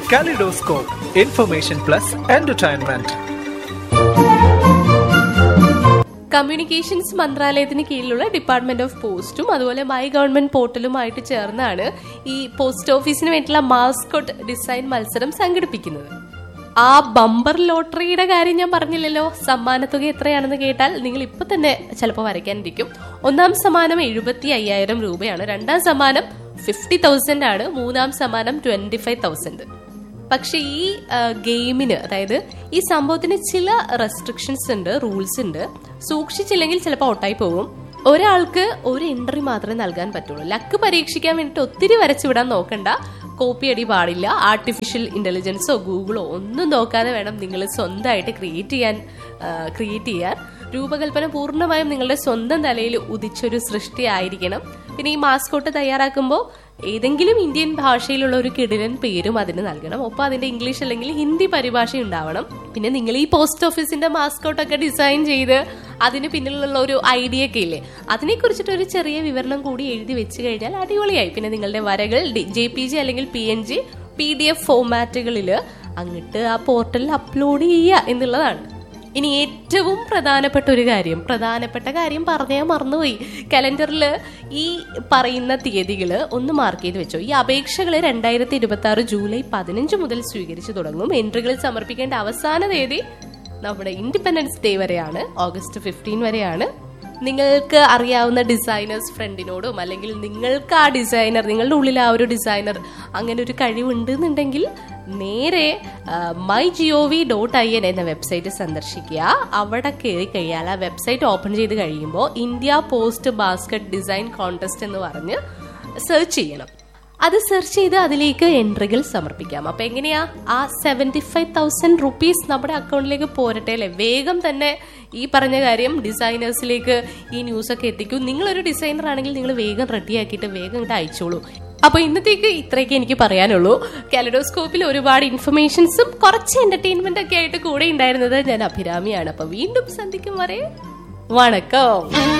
Kaleidoscope, information plus entertainment. Communications മന്ത്രാലയത്തിന് കീഴിലുള്ള department of പോസ്റ്റും അതുപോലെ മൈ ഗവൺമെന്റ് പോർട്ടലുമായിട്ട് ചേർന്നാണ് ഈ പോസ്റ്റ് ഓഫീസിന് വേണ്ടിയിട്ടുള്ള മാസ്കോട്ട് ഡിസൈൻ മത്സരം സംഘടിപ്പിക്കുന്നത് ആ ബമ്പർ ലോട്ടറിയുടെ കാര്യം ഞാൻ പറഞ്ഞില്ലല്ലോ സമ്മാനത്തുക എത്രയാണെന്ന് കേട്ടാൽ നിങ്ങൾ ഇപ്പൊ തന്നെ ചിലപ്പോൾ വരയ്ക്കാനിരിക്കും ഒന്നാം സമ്മാനം എഴുപത്തി അയ്യായിരം രൂപയാണ് രണ്ടാം സമ്മാനം ഫിഫ്റ്റി തൗസൻഡ് ആണ് മൂന്നാം സമ്മാനം ട്വന്റി ഫൈവ് തൗസൻഡ് പക്ഷെ ഈ ആ, ഗെയിമിന് അതായത് ഈ സംഭവത്തിന് ചില റെസ്ട്രിക്ഷൻസ് ഉണ്ട് റൂൾസ് ഉണ്ട് സൂക്ഷിച്ചില്ലെങ്കിൽ ചിലപ്പോൾ ഔട്ടായി പോകും ഒരാൾക്ക് ഒരു എൻട്രി മാത്രമേ നൽകാൻ പറ്റുള്ളൂ ലക്ക് പരീക്ഷിക്കാൻ വേണ്ടിയിട്ട് ഒത്തിരി വരച്ചു വിടാൻ നോക്കണ്ട കോപ്പി അടി പാടില്ല ആർട്ടിഫിഷ്യൽ ഇന്റലിജൻസോ ഗൂഗിളോ ഒന്നും നോക്കാതെ വേണം നിങ്ങൾ സ്വന്തമായിട്ട് ക്രിയേറ്റ് ചെയ്യാൻ ക്രിയേറ്റ് ചെയ്യാൻ രൂപകൽപ്പന പൂർണ്ണമായും നിങ്ങളുടെ സ്വന്തം തലയിൽ ഉദിച്ചൊരു സൃഷ്ടി ആയിരിക്കണം പിന്നെ ഈ മാസ്കോട്ട് തയ്യാറാക്കുമ്പോൾ ഏതെങ്കിലും ഇന്ത്യൻ ഭാഷയിലുള്ള ഒരു കിടിലൻ പേരും അതിന് നൽകണം ഒപ്പം അതിന്റെ ഇംഗ്ലീഷ് അല്ലെങ്കിൽ ഹിന്ദി പരിഭാഷ ഉണ്ടാവണം പിന്നെ നിങ്ങൾ ഈ പോസ്റ്റ് ഓഫീസിന്റെ മാസ്കോട്ടൊക്കെ ഡിസൈൻ ചെയ്ത് അതിന് പിന്നിലുള്ള ഒരു ഐഡിയ ഒക്കെ ഇല്ലേ അതിനെ കുറിച്ചിട്ട് ഒരു ചെറിയ വിവരണം കൂടി എഴുതി വെച്ച് കഴിഞ്ഞാൽ അടിപൊളിയായി പിന്നെ നിങ്ങളുടെ വരകൾ ജെ പി ജി അല്ലെങ്കിൽ P N G P D F ഫോമാറ്റുകളിൽ അങ്ങിട്ട് ആ പോർട്ടലിൽ അപ്ലോഡ് ചെയ്യുക എന്നുള്ളതാണ് ഇനി ഏറ്റവും പ്രധാനപ്പെട്ട ഒരു കാര്യം പ്രധാനപ്പെട്ട കാര്യം പറഞ്ഞാൽ മറന്നുപോയി കലണ്ടറിൽ ഈ പറയുന്ന തീയതികൾ ഒന്ന് മാർക്ക് ചെയ്ത് വെച്ചോ ഈ അപേക്ഷകൾ രണ്ടായിരത്തി ഇരുപത്തി ആറ് ജൂലൈ പതിനഞ്ച് മുതൽ സ്വീകരിച്ചു തുടങ്ങും എൻട്രികൾ സമർപ്പിക്കേണ്ട അവസാന തീയതി നമ്മുടെ ഇൻഡിപെൻഡൻസ് ഡേ വരെയാണ് ഓഗസ്റ്റ് ഫിഫ്റ്റീൻ വരെയാണ് നിങ്ങൾക്ക് അറിയാവുന്ന ഡിസൈനേഴ്സ് ഫ്രണ്ടിനോടും അല്ലെങ്കിൽ നിങ്ങൾക്ക് ആ ഡിസൈനർ നിങ്ങളുടെ ഉള്ളിൽ ആ ഒരു ഡിസൈനർ അങ്ങനെ ഒരു കഴിവുണ്ട് എന്നുണ്ടെങ്കിൽ നേരെ my G O V dot I N എന്ന വെബ്സൈറ്റ് സന്ദർശിക്കുക അവിടെ കയറി കഴിയാൽ ആ വെബ്സൈറ്റ് ഓപ്പൺ ചെയ്ത് കഴിയുമ്പോൾ India post basket design contest എന്ന് പറഞ്ഞ് സെർച്ച് ചെയ്യണം അത് സെർച്ച് ചെയ്ത് അതിലേക്ക് എൻട്രികൾ സമർപ്പിക്കാം അപ്പൊ എങ്ങനെയാ ആ സെവന്റി ഫൈവ് തൗസൻഡ് റുപ്പീസ് നമ്മുടെ അക്കൗണ്ടിലേക്ക് പോരട്ടെ അല്ലെ വേഗം തന്നെ ഈ പറഞ്ഞ കാര്യം ഡിസൈനേഴ്സിലേക്ക് ഈ ന്യൂസ് ഒക്കെ എത്തിക്കും നിങ്ങളൊരു ഡിസൈനർ ആണെങ്കിൽ നിങ്ങൾ വേഗം റെഡിയാക്കിയിട്ട് വേഗം ഇങ്ങോട്ട് അയച്ചോളൂ അപ്പൊ ഇന്നത്തേക്ക് ഇത്രയൊക്കെ എനിക്ക് പറയാനുള്ളൂ കാലഡോസ്കോപ്പിൽ ഒരുപാട് ഇൻഫർമേഷൻസും കുറച്ച് എന്റർടൈൻമെന്റ് ഒക്കെ ആയിട്ട് കൂടെ ഉണ്ടായിരുന്നത് ഞാൻ അഭിരാമിയാണ് അപ്പൊ വീണ്ടും സന്ധിക്കും വരെ വണക്കം